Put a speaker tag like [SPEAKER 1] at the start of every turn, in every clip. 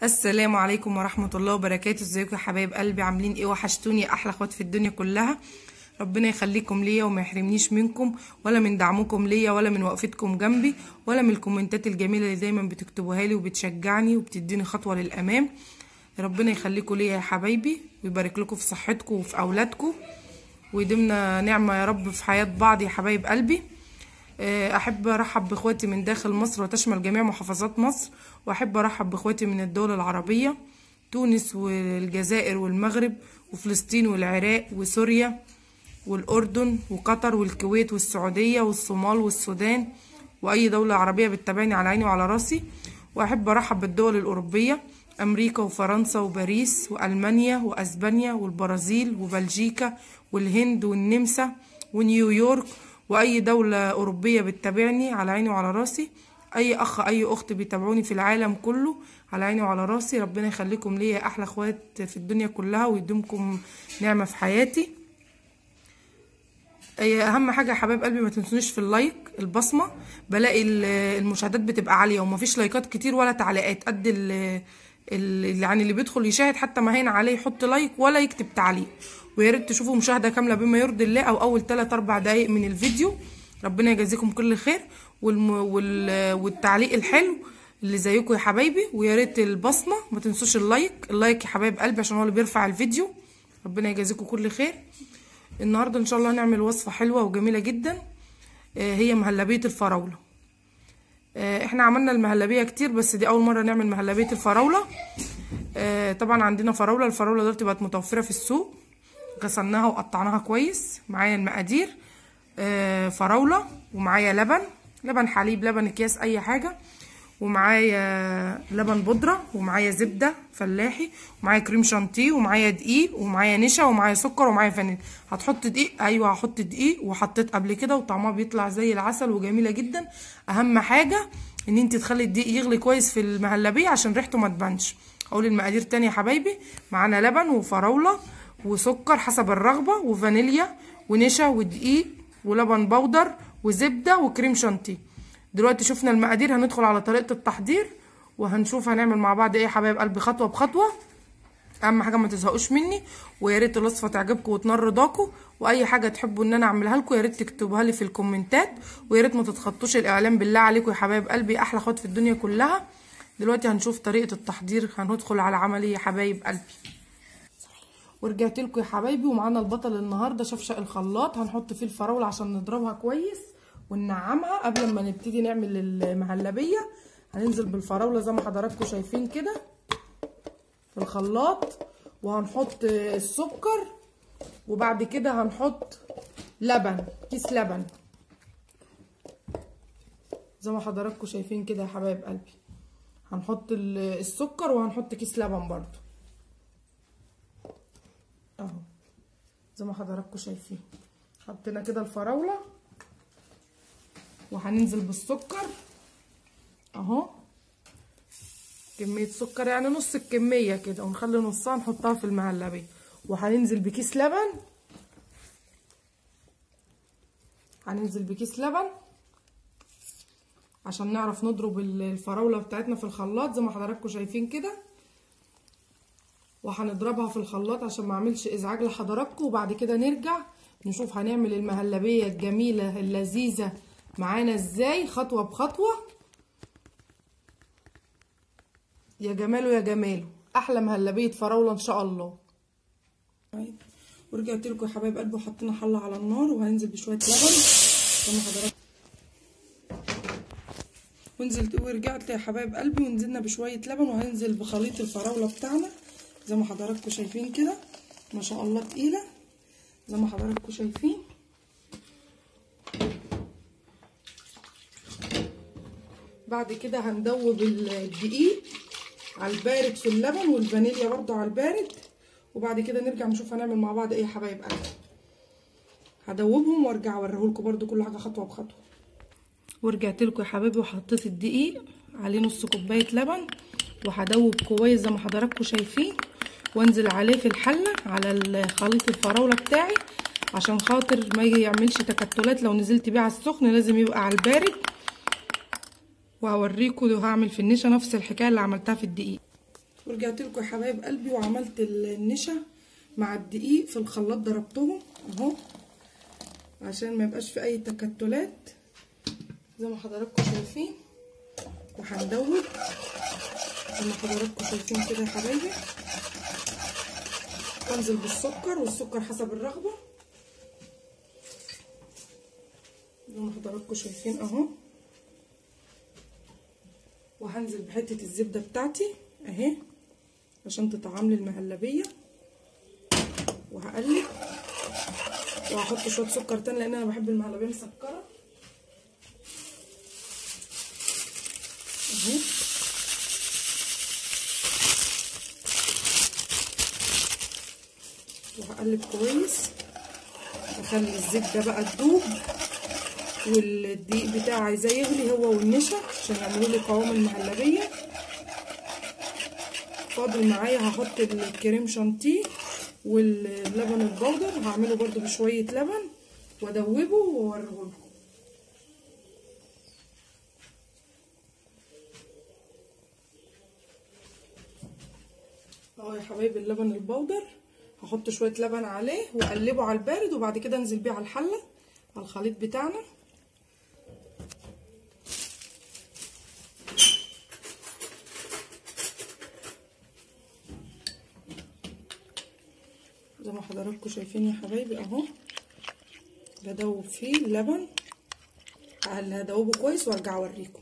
[SPEAKER 1] السلام عليكم ورحمة الله وبركاته ازيكم يا حبايب قلبي عاملين ايه وحشتوني احلى اخوات في الدنيا كلها ربنا يخليكم ليا وما يحرمنيش منكم ولا من دعمكم ليا ولا من وقفتكم جنبي ولا من الكومنتات الجميلة اللي دايما بتكتبوها لي وبتشجعني وبتديني خطوة للامام ربنا يخليكم ليا يا حبايبي ويبارك لكم في صحتكم وفي اولادكم ويديمنا نعمة يا رب في حياة بعض يا حبايب قلبي احب ارحب باخواتي من داخل مصر وتشمل جميع محافظات مصر واحب ارحب باخواتي من الدول العربيه تونس والجزائر والمغرب وفلسطين والعراق وسوريا والاردن وقطر والكويت والسعوديه والصومال والسودان واي دوله عربيه بتتابعني على عيني وعلى راسي واحب ارحب بالدول الاوروبيه امريكا وفرنسا وباريس والمانيا واسبانيا والبرازيل وبلجيكا والهند والنمسا ونيويورك واي دوله اوروبيه بتتابعني على عيني وعلى راسي اي اخ اي اخت بيتابعوني في العالم كله على عيني وعلى راسي ربنا يخليكم ليا احلى اخوات في الدنيا كلها ويديمكم نعمه في حياتي اهم حاجه يا حبايب قلبي ما تنسونيش في اللايك البصمه بلاقي المشاهدات بتبقى عاليه ومفيش لايكات كتير ولا تعليقات قد اللي يعني اللي بيدخل يشاهد حتى ما هين عليه يحط لايك ولا يكتب تعليق ويا ريت تشوفوا مشاهده كامله بما يرضي الله او اول 3 4 دقايق من الفيديو ربنا يجازيكم كل خير والم... وال... والتعليق الحلو اللي زيكم يا حبايبي ويا ريت البصمه ما تنسوش اللايك اللايك يا حبايب قلبي عشان هو اللي بيرفع الفيديو ربنا يجازيكم كل خير النهارده ان شاء الله هنعمل وصفه حلوه وجميله جدا هي مهلبيه الفراوله احنا عملنا المهلبيه كتير بس دي اول مره نعمل مهلبيه الفراوله طبعا عندنا فراوله الفراوله دلوقتي بقت متوفره في السوق غسلناها وقطعناها كويس معايا المقادير فراوله ومعايا لبن لبن حليب لبن اكياس اي حاجه ومعايا لبن بودره ومعايا زبده فلاحي ومعايا كريم شانتيه ومعايا دقيق ومعايا نشا ومعايا سكر ومعايا فانيليا هتحط دقيق ايوه هحط دقيق وحطيت قبل كده وطعمها بيطلع زي العسل وجميله جدا اهم حاجه ان انت تخلي الدقيق يغلي كويس في المهلبيه عشان ريحته ما تبانش اقول المقادير تاني يا حبايبي معانا لبن وفراوله وسكر حسب الرغبه وفانيليا ونشا ودقيق ولبن بودر وزبده وكريم شانتيه دلوقتي شفنا المقادير هندخل على طريقه التحضير وهنشوف هنعمل مع بعض ايه يا حبايب قلبي خطوه بخطوه اهم حاجه ما تزهقوش مني ويا ريت الوصفه تعجبكم وتنال رضاكم واي حاجه تحبوا ان انا اعملها لكم يا ريت تكتبوها لي في الكومنتات ويا ريت ما تتخطوش الاعلان بالله عليكم يا حبايب قلبي احلى اخوات في الدنيا كلها دلوقتي هنشوف طريقه التحضير هندخل على عمليه يا حبايب قلبي ورجعت لكم يا حبايبي ومعانا البطل النهارده شفشق الخلاط هنحط فيه الفراوله عشان نضربها كويس وننعمها قبل ما نبتدي نعمل المهلبيه هننزل بالفراوله زي ما حضراتكم شايفين كده في الخلاط وهنحط السكر وبعد كده هنحط لبن كيس لبن زي ما حضراتكم شايفين كده يا حبايب قلبي هنحط السكر وهنحط كيس لبن برضو اهو زي ما حضراتكم شايفين حطينا كده الفراوله وهننزل بالسكر اهو كميه سكر يعني نص الكميه كده ونخلي نصها نحطها في المهلبيه وهننزل بكيس لبن هننزل بكيس لبن عشان نعرف نضرب الفراوله بتاعتنا في الخلاط زي ما حضراتكم شايفين كده وهنضربها في الخلاط عشان ما اعملش ازعاج لحضراتكم وبعد كده نرجع نشوف هنعمل المهلبيه الجميله اللذيذه معانا ازاي خطوه بخطوه يا جماله يا جماله احلى مهلبيه فراوله ان شاء الله ورجعت لكم يا حبايب قلبي وحطينا حله على النار وهننزل بشويه لبن زي ما حضراتكم ونزلت ورجعت يا حبايب قلبي ونزلنا بشويه لبن وهننزل بخليط الفراوله بتاعنا زي ما حضراتكم شايفين كده ما شاء الله تقيله زي ما حضراتكم شايفين بعد كده هندوب الدقيق على البارد في اللبن والفانيليا برضو على البارد وبعد كده نرجع نشوف هنعمل مع بعض ايه يا حبايب قلبي هدوبهم وارجع اوريهولكم برضو كل حاجه خطوه بخطوه ورجعت لكم يا حبايبي وحطيت الدقيق عليه نص كوبايه لبن وهدوب كويس زي ما حضراتكم شايفين وانزل عليه في الحله على خليط الفراوله بتاعي عشان خاطر ما يعملش تكتلات لو نزلت بيه على السخن لازم يبقى على البارد وهوريكم هعمل في النشا نفس الحكايه اللي عملتها في الدقيق ورجعت لكم يا حبايب قلبي وعملت النشا مع الدقيق في الخلاط ضربتهم اهو عشان ما يبقاش في اي تكتلات زي ما حضراتكم شايفين وهندوب زي ما حضراتكم شايفين كده يا حبايبي وانزل بالسكر والسكر حسب الرغبه زي ما حضراتكم شايفين اهو وهنزل بحته الزبده بتاعتي اهي عشان تطعم لي المهلبيه وهقلب وهحط شويه سكر تاني لان انا بحب المهلبيه مسكره اهي وهقلب كويس اخلي الزبده بقى تدوب والدقيق بتاعي عايزاه يغلي هو والنشا عشان يعملوا لي قوام المهلبيه فاضل معايا هحط الكريم شانتيه واللبن البودر هعمله برده بشويه لبن وادوبه واوريه لكم اهو يا حبايبي اللبن البودر هحط شويه لبن عليه واقلبه على البارد وبعد كده انزل بيه على الحله على الخليط بتاعنا زي ما حضراتكم شايفين يا حبايبي اهو بدوب فيه اللبن هدوبه كويس وارجع اوريكم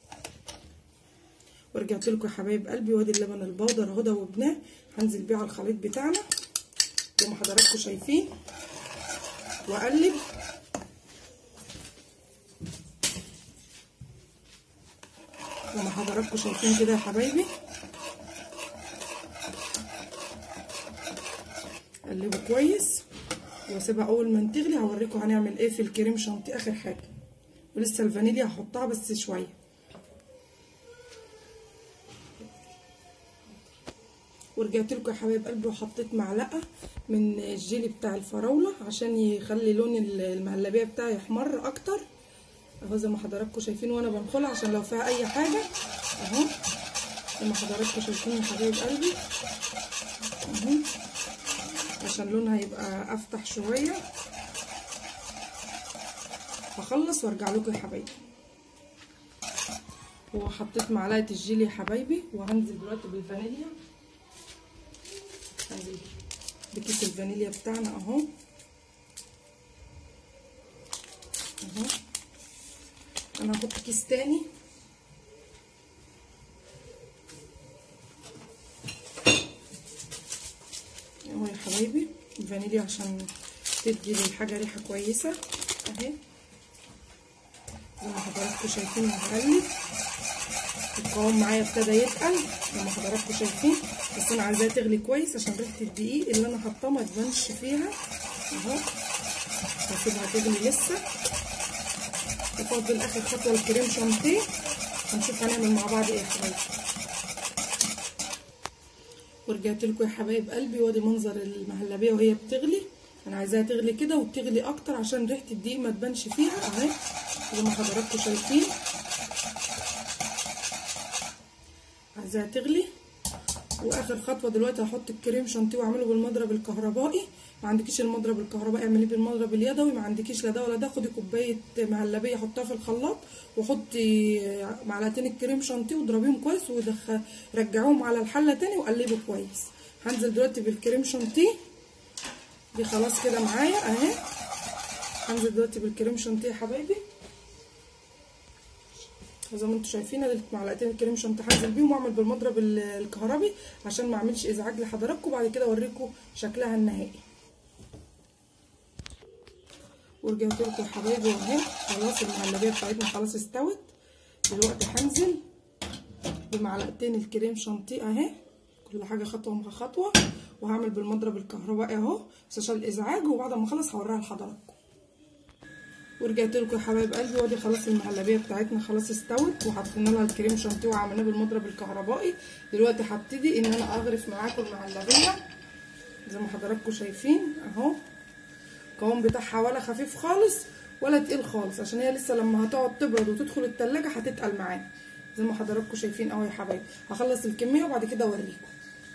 [SPEAKER 1] ورجعت لكم يا حبايب قلبي وادي اللبن البودر اهو دوبناه هنزل بيه على الخليط بتاعنا زي ما حضراتكم شايفين واقلب زي ما حضراتكم شايفين كده يا حبايبي اقلبه كويس واسيبها اول ما تغلي هوريكم هنعمل ايه في الكريم شانتيه اخر حاجه ولسه الفانيليا هحطها بس شويه ورجعت لكم يا حبايب قلبي وحطيت معلقه من الجيلي بتاع الفراوله عشان يخلي لون المهلبيه بتاعي يحمر اكتر اهو زي ما حضراتكم شايفين وانا بنخلها عشان لو فيها اي حاجه اهو زي ما حضراتكم شايفين يا حبايب قلبي اهو عشان لونها يبقى افتح شويه هخلص وارجع لكم يا حبايبي وحطيت معلقه الجيلي يا حبايبي وهنزل دلوقتي بالفانيليا هنزل بكيس الفانيليا بتاعنا اهو اهو انا هحط كيس تاني اهو يا حبايبي الفانيليا عشان تدي للحاجه ريحه كويسه اهي زي ما حضراتكم شايفين هقلب القوام معايا ابتدى يتقل زي ما حضراتكم شايفين بس انا عايزاها تغلي كويس عشان ريحه الدقيق اللي انا حاطاه ما تبانش فيها اهو هسيبها تغلي لسه وفاضل اخر خطوه الكريم شانتيه هنشوف هنعمل مع بعض ايه يا حبايبي ورجعت لكم يا حبايب قلبي وادي منظر المهلبيه وهي بتغلي انا عايزاها تغلي كده وتغلي اكتر عشان ريحه الدقيق ما تبانش فيها اهي زي ما حضراتكم شايفين عايزاها تغلي واخر خطوه دلوقتي هحط الكريم شانتيه واعمله بالمضرب الكهربائي ما عندكيش المضرب الكهربائي اعمليه بالمضرب اليدوي ما عندكيش لا ده ولا ده خدي كوبايه مهلبيه حطها في الخلاط وحطي معلقتين الكريم شانتيه واضربيهم كويس ودخل رجعوهم على الحله تاني وقلبوا كويس هنزل دلوقتي بالكريم شانتيه دي خلاص كده معايا اهي هنزل دلوقتي بالكريم شانتيه يا حبايبي زي ما انتم شايفين ادي معلقتين الكريم شانتيه هنزل بيهم واعمل بالمضرب الكهربي عشان ما اعملش ازعاج لحضراتكم وبعد كده اوريكم شكلها النهائي ورجعت لكم يا حبايبي اهي خلاص المهلبيه بتاعتنا خلاص استوت دلوقتي هنزل بمعلقتين الكريم شانتيه اهي كل حاجه خطوه مع خطوه وهعمل بالمضرب الكهربائي اهو بس عشان الازعاج وبعد ما اخلص هوريها لحضراتكم ورجعت لكم يا حبايب قلبي وادي خلاص المهلبيه بتاعتنا خلاص استوت وحطينا لها الكريم شانتيه وعملناه بالمضرب الكهربائي دلوقتي هبتدي ان انا اغرف معاكم المهلبيه زي ما حضراتكم شايفين اهو القوام بتاعها ولا خفيف خالص ولا تقيل خالص عشان هي لسه لما هتقعد تبرد وتدخل التلاجة هتتقل معانا زي ما حضراتكم شايفين اهو يا حبايبي هخلص الكميه وبعد كده اوريكم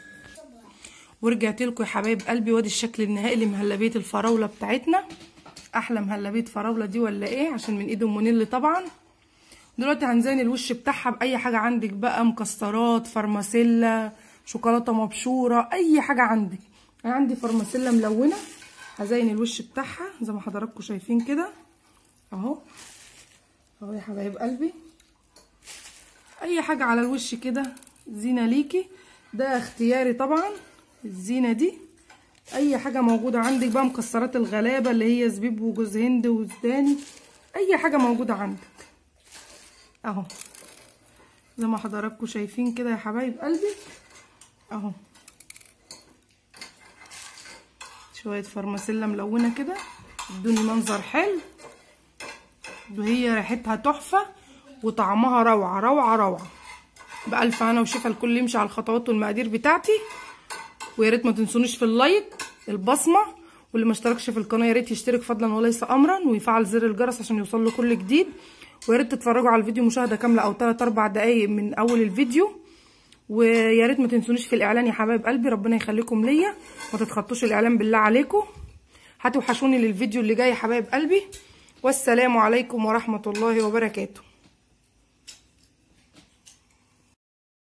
[SPEAKER 1] ورجعت لكم يا حبايب قلبي وادي الشكل النهائي لمهلبيه الفراوله بتاعتنا احلى مهلبيه فراوله دي ولا ايه عشان من ايد ام نيل طبعا دلوقتي هنزين الوش بتاعها باي حاجه عندك بقى مكسرات فرماسيلا شوكولاته مبشوره اي حاجه عندك انا عندي فرماسيلا ملونه هزين الوش بتاعها زي ما حضراتكم شايفين كده اهو اهو يا حبايب قلبي اي حاجه على الوش كده زينه ليكي ده اختياري طبعا الزينه دي اي حاجه موجوده عندك بقى مكسرات الغلابه اللي هي زبيب وجوز هند وزداني اي حاجه موجوده عندك اهو زي ما حضراتكم شايفين كده يا حبايب قلبي اهو شويه فرماسيلا ملونه كده ادوني منظر حلو وهي ريحتها تحفه وطعمها روعه روعه روعه بألف هنا وشفا الكل يمشي على الخطوات والمقادير بتاعتي ويا ريت ما تنسونيش في اللايك البصمه واللي ما اشتركش في القناه يا ريت يشترك فضلا وليس امرا ويفعل زر الجرس عشان يوصل له كل جديد ويا ريت تتفرجوا على الفيديو مشاهده كامله او 3 4 دقايق من اول الفيديو ويا ريت ما تنسونيش في الاعلان يا حبايب قلبي ربنا يخليكم ليا ما تتخطوش الاعلان بالله عليكم هتوحشوني للفيديو اللي جاي يا حبايب قلبي والسلام عليكم ورحمه الله وبركاته